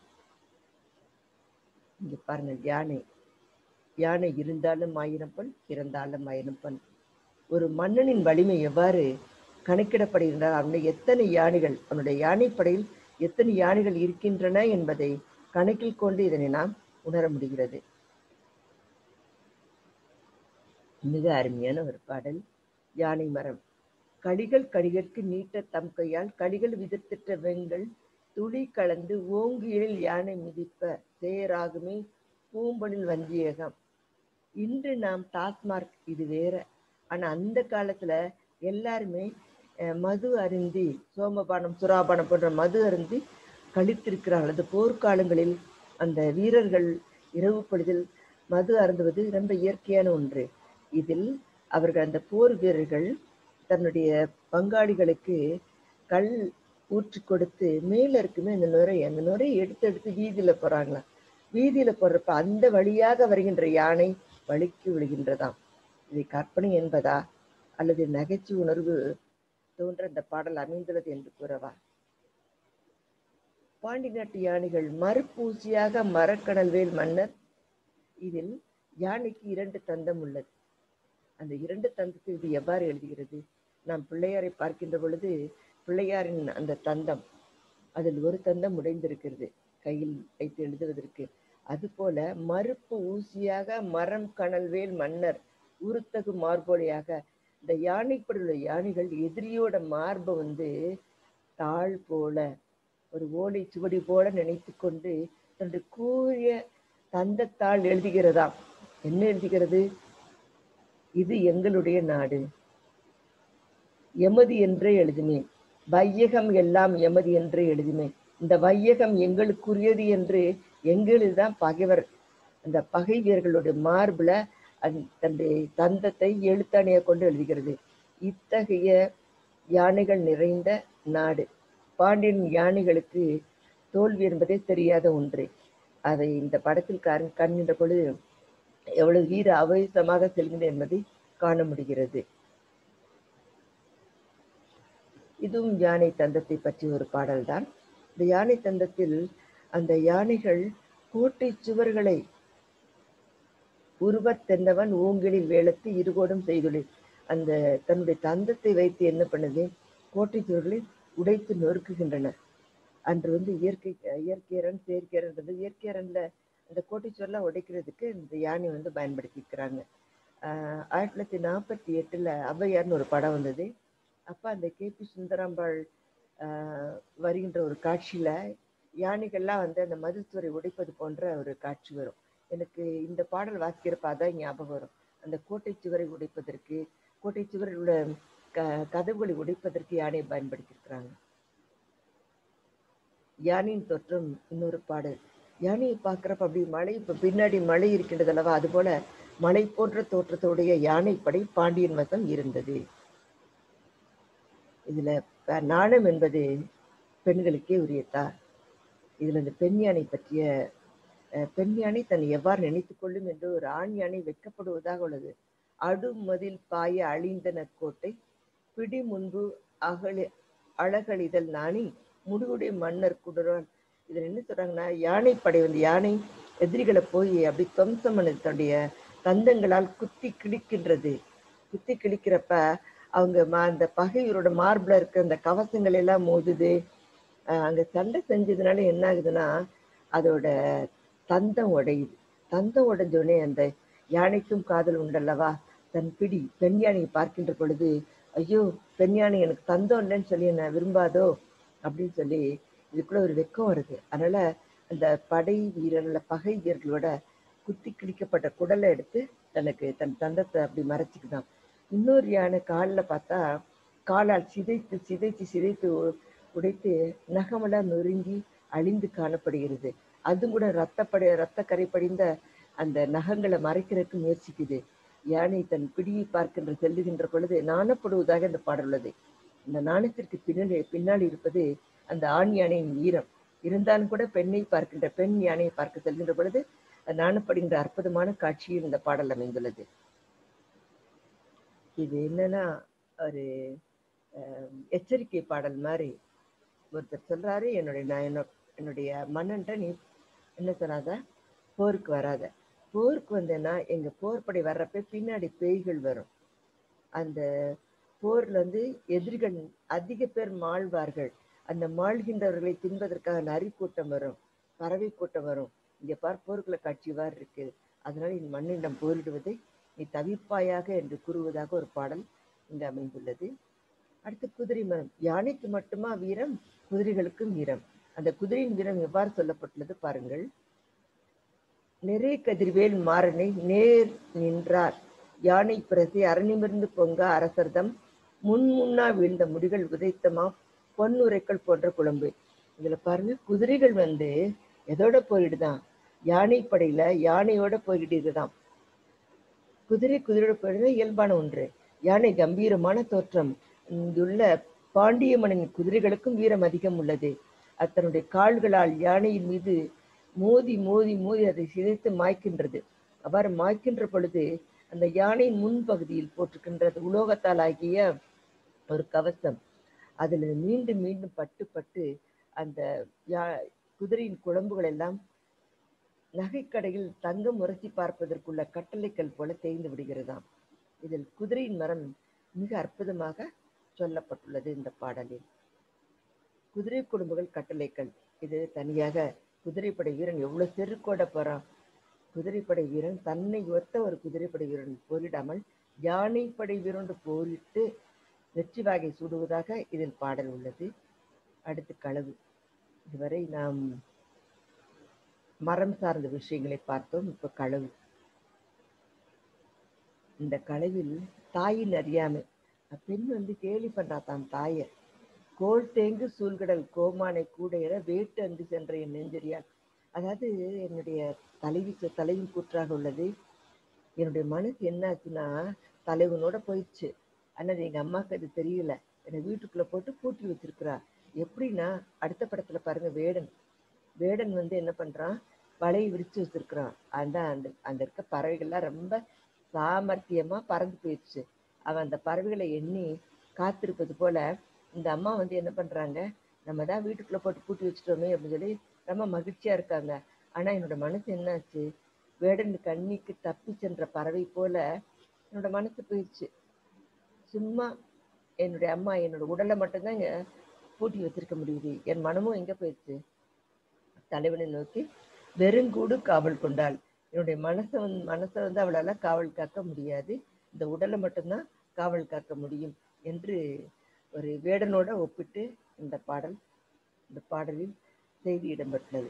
இங்க பாருங்க யானை யானை இருந்தாலும் ஆயிரம் பண் இறந்தாலும் ஆயிரம் பண் ஒரு மன்னனின் வலிமை எவ்வாறு கணக்கிடப்படுகின்றார் அவனுடைய எத்தனை யானைகள் அவனுடைய யானைப்படையில் எத்தனை யானைகள் இருக்கின்றன என்பதை கணக்கில் கொண்டு இதனை நாம் உணர முடிகிறது மிக அருமையான ஒரு பாடல் யானை மரம் கடிகள் கடிகற்கு நீட்ட தம் கையால் கடிகள் விதிர்த்திட்ட வெங்கள் துளி கலந்து ஓங்கியலில் யானை மிதிப்ப சேராகுமே பூம்பனில் வஞ்சியகம் இன்று நாம் டாஸ்மார்க் இது வேற ஆனா அந்த காலத்துல எல்லாருமே அஹ், மது அருந்தி சோமபானம் சுறாபானம் போன்ற மது அருந்தி கழித்திருக்கிறார்கள் அது போர்க்காலங்களில் அந்த வீரர்கள் இரவு பொழுதில் மது அருந்துவது ரொம்ப இயற்கையான ஒன்று இதில் அவர்கள் அந்த போர் வீரர்கள் தன்னுடைய பங்காளிகளுக்கு கல் ஊற்றி கொடுத்து மேல இருக்குமே அந்த நுரை அந்த நுரையை எடுத்து எடுத்து வீதியில போறாங்களாம் வீதியில போடுறப்ப அந்த வழியாக வருகின்ற யானை வலிக்கு விழுகின்றதாம் இதை கற்பனை என்பதா அல்லது நகைச்சுவை உணர்வு தோன்ற இந்த பாடல் அமைந்துள்ளது என்று கூறவா பாண்டி நாட்டு யானைகள் மறுபூசியாக மரக்கடல் வேல் மன்னர் இதில் யானைக்கு இரண்டு தந்தம் உள்ளது அந்த இரண்டு தந்தத்தை இது எவ்வாறு எழுதுகிறது நாம் பிள்ளையாரை பார்க்கின்ற பொழுது பிள்ளையாரின் அந்த தந்தம் அதில் ஒரு தந்தம் உடைந்திருக்கிறது கையில் வைத்து எழுதுவதற்கு அதுபோல மறுப்பு ஊசியாக மரம் கனல்வேல் மன்னர் உருத்தகு மார்போலையாக இந்த யானைப்படையுள்ள யானைகள் எதிரியோட மார்பை வந்து தாழ் போல ஒரு ஓலை சுவடி போல நினைத்து கொண்டு தன்னுடைய கூறிய தந்தத்தால் எழுதுகிறதாம் என்ன எழுதுகிறது இது எங்களுடைய நாடு எமது என்றே எழுதினேன் வையகம் எல்லாம் எமது என்றே எழுதினேன் இந்த வையகம் எங்களுக்குரியது என்று எங்களில் தான் பகைவர் அந்த பகை வீரர்களுடைய மார்புல அந்த தன்னுடைய தந்தத்தை எழுத்தாணியை கொண்டு எழுதுகிறது இத்தகைய யானைகள் நிறைந்த நாடு பாண்டியன் யானைகளுக்கு தோல்வி என்பதே தெரியாத ஒன்று அதை இந்த படத்தில் கண் காண்கின்ற பொழுது எவ்வளவு வீர அவேசமாக செல்கின்ற என்பதை காண முடிகிறது இதுவும் யானை தந்தத்தை பற்றி ஒரு பாடல்தான் இந்த யானை தந்தத்தில் அந்த யானைகள் கோட்டை சுவர்களை உருவத் தென்னவன் ஊங்கலில் வேலத்து இருகோடும் செய்துள்ளேன் அந்த தன்னுடைய தந்தத்தை வைத்து என்ன பண்ணுது கோட்டை சுவர்களை உடைத்து நொறுக்குகின்றன அன்று வந்து இயற்கை இயற்கையரன் செயற்கையரன்றது இயற்கையரன்ல அந்த கோட்டை சுவர்லாம் உடைக்கிறதுக்கு இந்த யானை வந்து பயன்படுத்திக்கிறாங்க ஆஹ் ஆயிரத்தி தொள்ளாயிரத்தி நாற்பத்தி எட்டுல ஔவையார்னு ஒரு படம் வந்தது அப்ப அந்த கே பி சுந்தராம்பாள் ஆஹ் வருகின்ற ஒரு காட்சியில யானைகள்லாம் வந்து அந்த மதுச்சுவரை உடைப்பது போன்ற ஒரு காட்சி வரும் எனக்கு இந்த பாடல் வாசிக்கிறப்ப அதான் ஞாபகம் வரும் அந்த கோட்டை சுவரை உடைப்பதற்கு கோட்டை சுவரில் உள்ள க கதவுகளை உடைப்பதற்கு யானையை பயன்படுத்தியிருக்கிறாங்க யானையின் தோற்றம் இன்னொரு பாடல் யானையை பார்க்குறப்ப அப்படி மலை இப்போ பின்னாடி மலை இருக்கின்றது அல்லவா அதுபோல மலை போன்ற தோற்றத்துடைய யானைப்படை பாண்டியன் வசம் இருந்தது இதுல ப- நாணம் என்பது பெண்களுக்கே உரியத்தார் இதுல இந்த பெண் யானை பற்றிய அஹ், பெண் யானை தன்னை எவ்வாறு நினைத்துக் கொள்ளும் என்று ஒரு ஆண் யானை வெட்கப்படுவதாக உள்ளது அடுமதில் பாய அழிந்தன கோட்டை பிடி முன்பு அகழி அழகழிதல் நாணி முடிவுடைய மன்னர் குடரான் இதுல என்ன சொல்றாங்கன்னா யானைப்படை வந்து யானை எதிரிகளை போய் அப்படி துவம்சம் பண்ணது தன்னுடைய தந்தங்களால் குத்தி கிழிக்கின்றது குத்தி கிழிக்கிறப்ப அவங்க மா- அந்த பகைவரோட மார்பில் இருக்க அந்த கவசங்கள் எல்லாம் மோதுது அஹ் அங்க சண்டை செஞ்சதுனால என்ன ஆகுதுன்னா அதோட தந்தம் உடையுது தந்தம் உடைஞ்சோடனே அந்த யானைக்கும் காதல் உண்டல்லவா தன் பிடி பெண் யானையை பார்க்கின்ற பொழுது ஐயோ பெண் யானை எனக்கு தந்தம் இல்லைன்னு சொல்லி என்ன விரும்பாதோ அப்படின்னு சொல்லி இதுக்குள்ள ஒரு வெக்கம் வருது அதனால அந்த படை வீரர்கள பகை வீரர்களோட குத்தி கிழிக்கப்பட்ட குடலை எடுத்து தனக்கு தன் தந்தத்தை அப்படி மறைச்சிக்குதான் இன்னொரு யானை காலில் பார்த்தா காலால் சிதைத்து சிதைத்து சிதைத்து உ- உடைத்து நகமெல்லாம் நொறுங்கி அழிந்து காணப்படுகிறது அது கூட ரத்தப்படை ரத்தக்கரை படிந்த அந்த நகங்களை மறைக்கிறதுக்கு முயற்சிக்குது யானை தன் பிடியை பார்க்கின்ற செல்லுகின்ற பொழுது நாணப்படுவதாக இந்த பாடல் உள்ளது இந்த நாணத்திற்கு பின்னாடி பின்னாடி இருப்பது அந்த ஆண் யானையின் வீரம் இருந்தாலும் கூட பெண்ணை பார்க்கின்ற பெண் யானையை பார்க்க செல்கின்ற பொழுது அது நாணப்படுகின்ற அற்புதமான காட்சியில் இந்த பாடல் அமைந்துள்ளது இது என்னன்னா ஒரு அஹ், எச்சரிக்கை பாடல் மாதிரி ஒருத்தர் சொல்றாரு என்னுடைய நான் என்ன என்னுடைய மன்னன்ட்ட நீ என்ன சொன்னாத போருக்கு வராத போருக்கு வந்தேன்னா எங்க போர்ப்படை வர்றப்ப பின்னாடி பேய்கள் வரும் அந்த போர்ல வந்து எதிரிகள் அதிக பேர் மாழ்வார்கள் அந்த மாழ்கின்றவர்களை தின்பதற்காக நரி கூட்டம் வரும் பறவை கூட்டம் வரும் இங்க பார் போர்க்குள்ள காட்சிவார் இருக்கு அதனால நீ மண்ணிடம் போரிடுவதை நீ தவிப்பாயாக என்று கூறுவதாக ஒரு பாடல் இங்கு அமைந்துள்ளது அடுத்து குதிரை மரம் யானைக்கு மட்டுமா வீரம் குதிரைகளுக்கும் வீரம் அந்த குதிரையின் வீரம் எவ்வாறு சொல்லப்பட்டுள்ளது பாருங்கள் நிறைய கதிர்வேல் மாறனை நேர் நின்றார் யானை பிரசி அரணிமிருந்து பொங்க அரசர்தம் முன் முன்னா வீழ்ந்த முடிகள் உதைத்தமா பொன்னுரைக்கள் போன்ற குழம்பு இதுல பாருங்க குதிரைகள் வந்து எதோட போயிடுதான் யானை படையில யானையோட போயிடுதுதான் குதிரை குதிரையோட போயிடுறது இயல்பான ஒன்று யானை கம்பீரமான தோற்றம் இங்குள்ள பாண்டிய மன்னனின் குதிரைகளுக்கும் வீரம் அதிகம் உள்ளது அத்தனுடைய கால்களால் யானையின் மீது மோதி மோதி மோதி அதை சிதைத்து மாய்க்கின்றது அவ்வாறு மாய்க்கின்ற பொழுது அந்த யானையின் முன்பகுதியில் போட்டிருக்கின்றது உலோகத்தால் ஆகிய ஒரு கவசம் அதில் மீண்டும் மீண்டும் பட்டு பட்டு அந்த யா குதிரையின் குழம்புகள் எல்லாம் நகைக்கடையில் தங்கம் உரசி பார்ப்பதற்குள்ள கட்டளைக்கல் போல தேய்ந்து விடுகிறதாம் இதில் குதிரையின் மரம் மிக அற்புதமாக சொல்லப்பட்டுள்ளது இந்த பாடலில் குதிரை குடும்பங்கள் கட்டளைக்கல் இது தனியாக குதிரைப்படை வீரன் எவ்வளவு செருக்கோட போறான் குதிரைப்படை வீரன் தன்னை ஒத்த ஒரு குதிரைப்படை வீரன் போரிடாமல் யானைப்படை வீரன் போரிட்டு வெற்றி வாகை சூடுவதாக இதில் பாடல் உள்ளது அடுத்து களவு இதுவரை நாம் மரம் சார்ந்த விஷயங்களை பார்த்தோம் இப்ப களவு இந்த களவில் தாயின் அறியாமை பெண் வந்து கேலி பண்றா தான் தாயை கோல் தேங்கு சூழ்கடல் கோமானை கூடையிட வேட்டு அங்கு சென்ற என் நெஞ்சரியால் அதாவது என்னுடைய தலைவி சொ- தலைவின் கூற்றாக உள்ளது என்னுடைய மனசு என்னாச்சுன்னா தலைவனோட போயிடுச்சு ஆனால் எங்க அம்மாவுக்கு அது தெரியல என்னை வீட்டுக்குள்ள போட்டு பூட்டி வச்சிருக்கிறா எப்படின்னா அடுத்த படத்துல பாருங்க வேடன் வேடன் வந்து என்ன பண்றான் வலையை விரிச்சு வச்சிருக்கிறான் அந்த அந்த அந்த இருக்க பறவைகள்லாம் ரொம்ப சாமர்த்தியமா பறந்து போயிடுச்சு அவன் அந்த பறவைகளை எண்ணி காத்திருப்பது போல இந்த அம்மா வந்து என்ன பண்றாங்க நம்ம தான் வீட்டுக்குள்ள போட்டு பூட்டி வச்சுட்டோமே அப்படின்னு சொல்லி ரொம்ப மகிழ்ச்சியா இருக்காங்க ஆனா என்னோட மனசு என்னாச்சு வேடன் கண்ணிக்கு தப்பி சென்ற பறவை போல என்னோட மனசு போயிடுச்சு சும்மா என்னுடைய அம்மா என்னோட உடலை மட்டும்தான் இங்க பூட்டி வச்சிருக்க முடியுது என் மனமும் எங்க போயிடுச்சு தலைவனை நோக்கி வெறுங்கூடு காவல் கொண்டாள் என்னுடைய மனசை வந்து மனசை வந்து அவளால காவல் காக்க முடியாது இந்த உடலை மட்டும்தான் காவல் காக்க முடியும் என்று ஒரு வேடனோட ஒப்பிட்டு இந்த பாடல் இந்த பாடலில் செய்தி இடம்பெற்றுள்ளது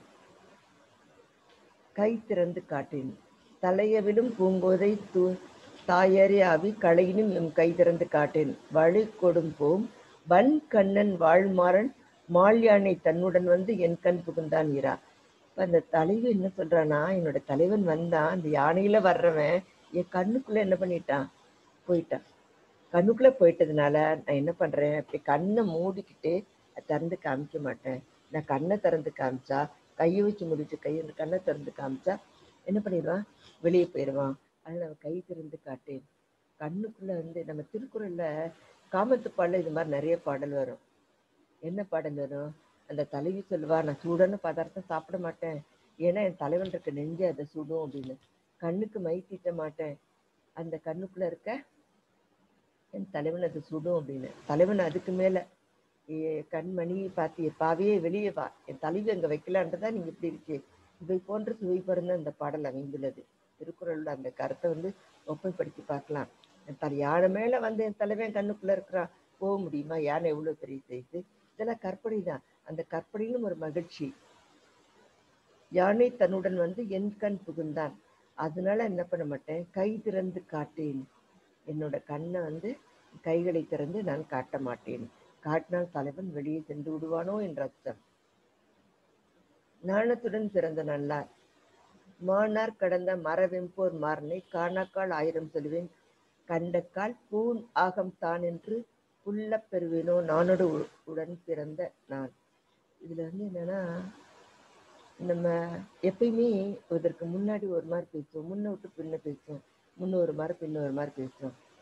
கை திறந்து காட்டேன் தலையவிலும் பூங்கோதை தூ தாயறி ஆவி களையினும் எம் கை திறந்து காட்டேன் வழி கொடும் போம் வன் கண்ணன் வாழ்மாறன் மால் யானை தன்னுடன் வந்து என் கண் புகுந்தான் இரா இப்ப அந்த தலைவி என்ன சொல்றானா என்னோட தலைவன் வந்தான் அந்த யானையில வர்றவன் என் கண்ணுக்குள்ள என்ன பண்ணிட்டான் போயிட்டான் கண்ணுக்குள்ள போயிட்டதுனால நான் என்ன பண்றேன் இப்படி கண்ணை மூடிக்கிட்டு திறந்து காமிக்க மாட்டேன் நான் கண்ணை திறந்து காமிச்சா கையை வச்சு முடிச்சு கையை கண்ணை திறந்து காமிச்சா என்ன பண்ணிடுவான் வெளியே போயிடுவான் அதனால அவன் கை திறந்து காட்டேன் கண்ணுக்குள்ள வந்து நம்ம திருக்குறள்ல காமத்துப்பாடல இது மாதிரி நிறைய பாடல் வரும் என்ன பாடல் வரும் அந்த தலைவி சொல்லுவா நான் சூடான பதார்த்தம் சாப்பிட மாட்டேன் ஏன்னா என் தலைவன் இருக்க நெஞ்சு அதை சுடும் அப்படின்னு கண்ணுக்கு மை தீட்ட மாட்டேன் அந்த கண்ணுக்குள்ள இருக்க என் தலைவன் அது சுடும் அப்படின்னு தலைவன் அதுக்கு மேல ஏ, கண்மணி பாத்திய பாவையே வெளியே வா என் தலைவி அங்க வைக்கலான்றதா நீங்க இப்படி இருக்கே இவை போன்ற சுவை பிறந்த அந்த பாடல் அமைந்துள்ளது திருக்குறள்ல அந்த கருத்தை வந்து ஒப்பைப்படுத்தி பார்க்கலாம் என் தலை யானை மேல வந்து என் தலைவன் கண்ணுக்குள்ள இருக்கிறான் போக முடியுமா யானை எவ்வளவு பெரிய சைஸு இதெல்லாம் கற்பனை தான் அந்த கற்பனையிலும் ஒரு மகிழ்ச்சி யானை தன்னுடன் வந்து என் கண் புகுந்தான் அதனால என்ன பண்ண மாட்டேன் கை திறந்து காட்டேன் என்னோட கண்ணை வந்து கைகளை திறந்து நான் காட்ட மாட்டேன் காட்டினால் தலைவன் வெளியே சென்று விடுவானோ என்ற அச்சம் நாணத்துடன் பிறந்த நல்லார் மானார் கடந்த மரவெம்போர் மாறனை காணாக்கால் ஆயிரம் சொல்லுவேன் கண்டக்கால் பூன் ஆகம் தான் என்று புல்லப் பெறுவேனோ நானோடு உ- உடன் பிறந்த நான் இதுல வந்து என்னன்னா நம்ம எப்பயுமே இதற்கு முன்னாடி ஒரு மாதிரி பேசுவோம் முன்ன விட்டு பின்ன பேசுவோம் முன்ன ஒரு மாதிரி பின்ன ஒரு மாதிரி பேசுவோம்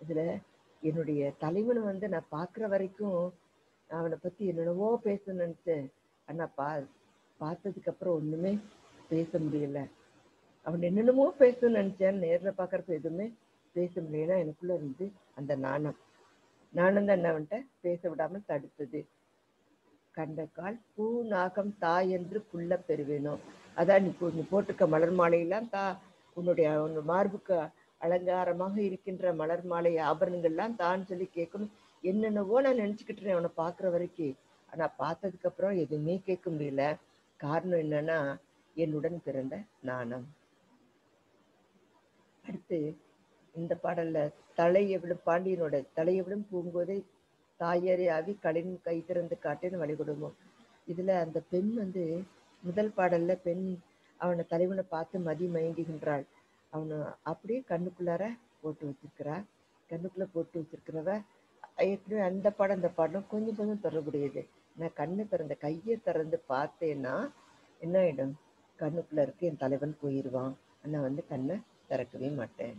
இதுல என்னுடைய தலைவனை வந்து நான் பார்க்குற வரைக்கும் அவனை பத்தி என்னென்னவோ பேசணும்னு நினைச்சேன் ஆனா பா பார்த்ததுக்கு அப்புறம் ஒண்ணுமே பேச முடியல அவன் என்னென்னமோ பேசணும்னு நினைச்சேன் நேர்ல பார்க்கறப்ப எதுவுமே பேச முடியல எனக்குள்ள இருந்து அந்த நாணம் நாணம் தான் என்ன அவன்கிட்ட பேச விடாமல் தடுத்தது கண்ட கால் பூ நாகம் தாய் என்று புல்ல பெறுவேனோ அதான் நீ போ- நீ போட்டுக்க மலர் மாலையெல்லாம் தா உன்னுடைய உன் மார்புக்கு அலங்காரமாக இருக்கின்ற மலர் மாலை ஆபரணங்கள்லாம் தான் சொல்லி கேட்கணும் என்னென்னவோ நான் நினைச்சுக்கிட்டு இருந்தேன் அவனை பார்க்குற வரைக்கும் ஆனா பார்த்ததுக்கு அப்புறம் எதுவுமே கேட்க முடியல காரணம் என்னன்னா என்னுடன் பிறந்த நாணம் அடுத்து இந்த பாடல்ல தலையை விடும் பாண்டியனோட தலையை விடும் பூங்கோதை தாயரே ஆவி களின் கை திறந்து காட்டேன்னு வழி கொடுக்கும் இதுல அந்த பெண் வந்து முதல் பாடல்ல பெண் அவனை தலைவனை பார்த்து மதி மயங்குகின்றாள் அவனை அப்படியே கண்ணுக்குள்ளார போட்டு வச்சிருக்கிறா கண்ணுக்குள்ள போட்டு வச்சிருக்கிறவ ஏற்கனவே அந்த பாடம் இந்த பாடம் கொஞ்சம் கொஞ்சம் தொடர்புடையது நான் கண்ணு திறந்த கையை திறந்து பார்த்தேன்னா என்ன ஆயிடும் கண்ணுக்குள்ள இருக்கு என் தலைவன் போயிடுவான் நான் வந்து கண்ணை திறக்கவே மாட்டேன்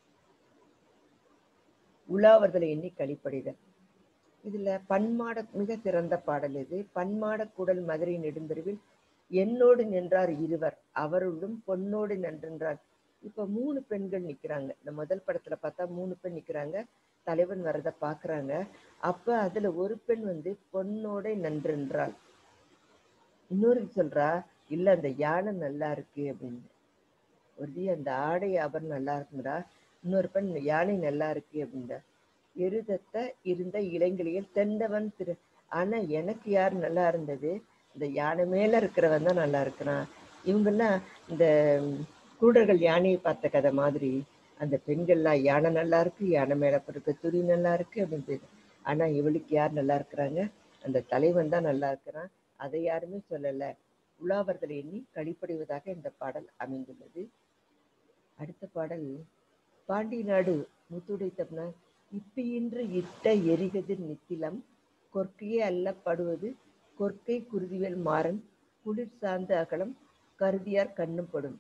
உலாவர்தலை எண்ணி கழிப்படைதல் இதுல பன்மாட மிக சிறந்த பாடல் இது பன்மாட குடல் மதுரை நெடுந்தெருவில் என்னோடு நின்றார் இருவர் அவருள்ளும் பொன்னோடு நின்றார் இப்ப மூணு பெண்கள் நிக்கிறாங்க இந்த முதல் படத்துல பார்த்தா மூணு பெண் நிக்கிறாங்க தலைவன் வரத பாக்குறாங்க அப்ப அதுல ஒரு பெண் வந்து பொன்னோட நன்றுன்றாள் இன்னொரு சொல்றா இல்ல அந்த யானை நல்லா இருக்கு அப்படின்னு ஒரு அந்த ஆடை ஆபரணம் நல்லா இருக்குங்கிறா இன்னொரு பெண் யானை நல்லா இருக்கு அப்படின்றா எருதத்த இருந்த இளைஞலியில் தெண்டவன் திரு ஆனா எனக்கு யார் நல்லா இருந்தது இந்த யானை மேல இருக்கிறவன் தான் நல்லா இருக்கிறான் இவங்கெல்லாம் இந்த ம், கூடர்கள் யானையை பார்த்த கதை மாதிரி அந்த பெண்கள்லாம் யானை நல்லா இருக்கு யானை மேல பிறக்க துணி நல்லா இருக்கு அப்படின்னு சொல்லி. ஆனா இவளுக்கு யார் நல்லா இருக்கிறாங்க அந்த தலைவன் தான் நல்லா இருக்கிறான் அதை யாருமே சொல்லல உலாவர்களை எண்ணி கழிப்படைவதாக இந்த பாடல் அமைந்துள்ளது அடுத்த பாடல் பாண்டி நாடு முத்துடைத்தம்னா இப்பியின்று இட்ட எரிகதிர் நித்திலம் கொற்கையே அல்லப்படுவது கொற்கை குருதிவேல் மாறன் குளிர் சார்ந்த அகலம் கருதியார் கண்ணும் படும்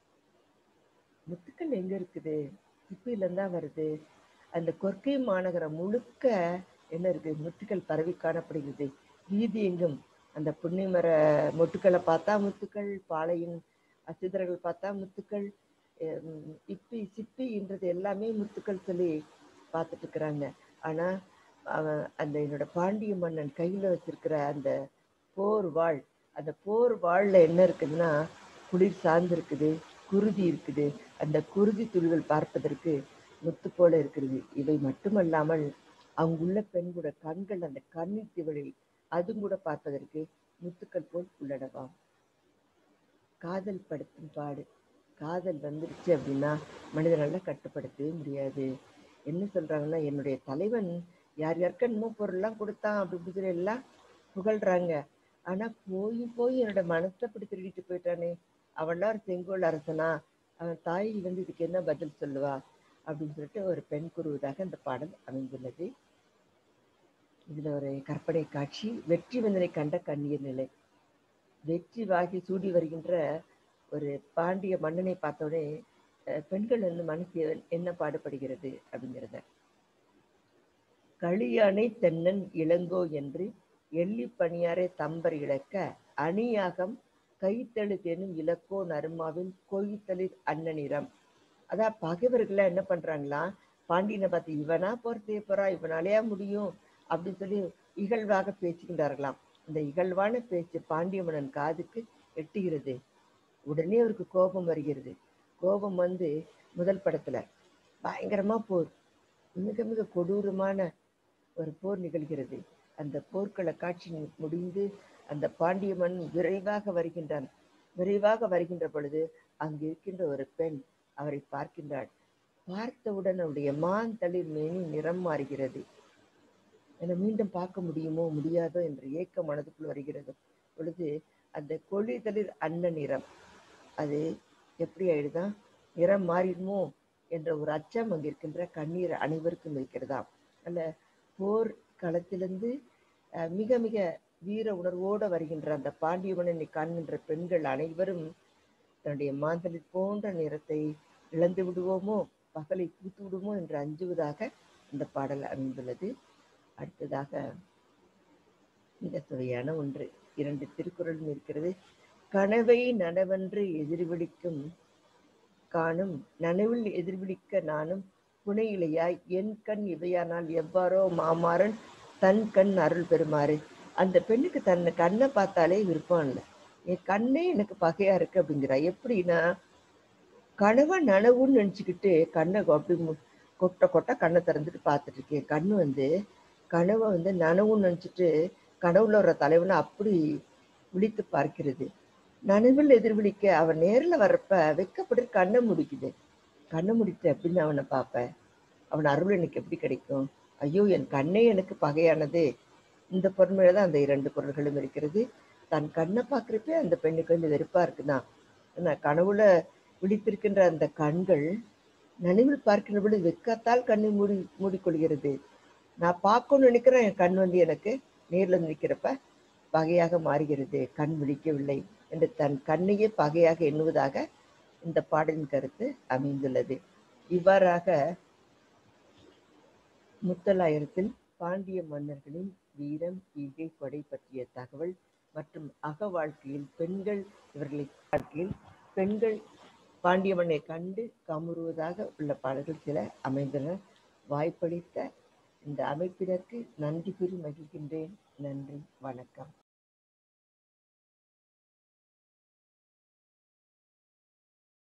முத்துக்கள் எங்க இருக்குது சிப்பில தான் வருது அந்த கொற்கை மாநகரம் முழுக்க என்ன இருக்கு முத்துக்கள் பரவி காணப்படுகிறது வீதி எங்கும் அந்த புன்னிமர மொட்டுக்களை பார்த்தா முத்துக்கள் பாளையின் அசிதர்கள் பார்த்தா முத்துக்கள் ஹம், இப்பி சிப்பின்றது எல்லாமே முத்துக்கள் சொல்லி பார்த்துட்டு இருக்கிறாங்க ஆனா அவன் அந்த என்னோட பாண்டிய மன்னன் கையில வச்சிருக்கிற அந்த போர் வாழ் அந்த போர் வாள்ல என்ன இருக்குதுன்னா குளிர் சார்ந்து இருக்குது குருதி இருக்குது அந்த குருதி துளிகள் பார்ப்பதற்கு முத்து போல இருக்கிறது இவை மட்டுமல்லாமல் அங்குள்ள பெண்களோட கண்கள் அந்த கண்ணீர் திவழில் அதுவும் கூட பார்ப்பதற்கு முத்துக்கள் போல் உள்ளடவாம் காதல் படுத்தும் பாடு காதல் வந்துருச்சு அப்படின்னா மனிதனால கட்டுப்படுத்தவே முடியாது என்ன சொல்றாங்கன்னா என்னுடைய தலைவன் யார் யாருக்கு என்னமோ பொருள்லாம் கொடுத்தான் அப்படி இப்படி சொல்லி எல்லாம் புகழ்றாங்க ஆனா போய் போய் என்னோட மனசை அப்படி திருடிட்டு போயிட்டானே அவன்லாம் ஒரு செங்கோல் அரசனா அவன் தாய் வந்து இதுக்கு என்ன பதில் சொல்லுவா அப்படின்னு சொல்லிட்டு ஒரு பெண் கூறுவதாக இந்த பாடல் அமைந்துள்ளது இதுல ஒரு கற்பனை காட்சி வெற்றி வந்தனை கண்ட கண்ணீர் நிலை வெற்றி வாகி சூடி வருகின்ற ஒரு பாண்டிய மன்னனை பார்த்தோடனே அஹ், பெண்கள் வந்து மனசு என்ன பாடுபடுகிறது அப்படிங்கிறத களியானை தென்னன் இளங்கோ என்று எள்ளி பணியாரை தம்பர் இழக்க அணியாகம் கைத்தெழுதெனும் இலக்கோ நருமாவின் கொய்தளிர் அன்னநிறம் அதான் பகைவர்கள் என்ன பண்றாங்களா பாண்டியனை பார்த்து இவனா போறதே போறா இவனாலேயா முடியும் அப்படின்னு சொல்லி இகழ்வாக பேசுகின்றார்களாம் இந்த இகழ்வான பேச்சு பாண்டிய மன்னன் காதுக்கு எட்டுகிறது உடனே அவருக்கு கோபம் வருகிறது கோபம் வந்து முதல் படத்துல பயங்கரமா போர் மிக மிக கொடூரமான ஒரு போர் நிகழ்கிறது அந்த போர்க்கள காட்சி முடிந்து அந்த பாண்டிய மன்னன் விரைவாக வருகின்றான் விரைவாக வருகின்ற பொழுது அங்கு இருக்கின்ற ஒரு பெண் அவரை பார்க்கின்றாள் பார்த்தவுடன் அவருடைய மான் தளிர் மேனி நிறம் மாறுகிறது என்னை மீண்டும் பார்க்க முடியுமோ முடியாதோ என்ற ஏக்கம் மனதுக்குள் வருகிறது பொழுது அந்த கொழிதளிர் அன்ன நிறம் அது எப்படி ஆயிடுதான் நிறம் மாறிடுமோ என்ற ஒரு அச்சம் அங்க இருக்கின்ற கண்ணீர் அனைவருக்கும் இருக்கிறதாம் அல்ல போர் களத்திலிருந்து அஹ், மிக மிக வீர உணர்வோடு வருகின்ற அந்த பாண்டியவனை காண்கின்ற பெண்கள் அனைவரும் தன்னுடைய மாந்தளிர் போன்ற நிறத்தை இழந்து விடுவோமோ பகலை பூத்து விடுமோ என்று அஞ்சுவதாக இந்த பாடல் அமைந்துள்ளது அடுத்ததாக மிக சுவையான ஒன்று இரண்டு திருக்குறளும் இருக்கிறது கனவை நனவென்று எதிர்விடிக்கும் காணும் நனவில் எதிர்விடிக்க நானும் புனை இலையாய் என் கண் இவையானால் எவ்வாறோ மாமாறன் தன் கண் அருள் பெறுமாறு அந்த பெண்ணுக்கு தன் கண்ணை பார்த்தாலே விருப்பம் இல்லை என் கண்ணே எனக்கு பகையா இருக்கு அப்படிங்கிறா எப்படின்னா கனவை நனவுன்னு நினச்சிக்கிட்டு கண்ணை அப்படி மு- கொட்ட கொட்ட கண்ணை திறந்துட்டு பார்த்துட்டு இருக்கேன் கண்ணு வந்து கனவை வந்து நனவுன்னு நினச்சிட்டு கனவுல வர்ற தலைவனை அப்படி விழித்து பார்க்கிறது நனவில் எதிர்விழிக்க அவன் நேர்ல வர்றப்ப வெக்கப்பட்டு கண்ணை முடிக்குது கண்ணை முடித்து அப்படின்னு அவனை பார்ப்பேன் அவன் அருள் எனக்கு எப்படி கிடைக்கும் ஐயோ என் கண்ணே எனக்கு பகையானது இந்த பொறுமையில தான் அந்த இரண்டு குரல்களும் இருக்கிறது தன் கண்ணை பார்க்குறப்பே அந்த பெண்ணுக்கு வந்து வெறுப்பா இருக்குதான் ஆனா கனவுல விழித்திருக்கின்ற அந்த கண்கள் நனவில் பார்க்கின்ற பொழுது வெக்கத்தால் கண்ணை மூடி மூடிக்கொள்கிறது நான் பார்க்கணும்னு நினைக்கிறேன் என் கண் வந்து எனக்கு நேர்ல வந்து நிற்கிறப்ப பகையாக மாறுகிறது கண் விழிக்கவில்லை என்று தன் கண்ணையே பகையாக எண்ணுவதாக இந்த பாடலின் கருத்து அமைந்துள்ளது இவ்வாறாக முத்தலாயிரத்தில் பாண்டிய மன்னர்களின் வீரம் ஈகை கொடை பற்றிய தகவல் மற்றும் அக வாழ்க்கையில் பெண்கள் இவர்களை வாழ்க்கையில் பெண்கள் பாண்டிய மண்ணை கண்டு கமுறுவதாக உள்ள பாடல்கள் சில அமைந்துள்ளன வாய்ப்பளித்த இந்த அமைப்பினருக்கு நன்றி கூறி மகிழ்கின்றேன் நன்றி வணக்கம்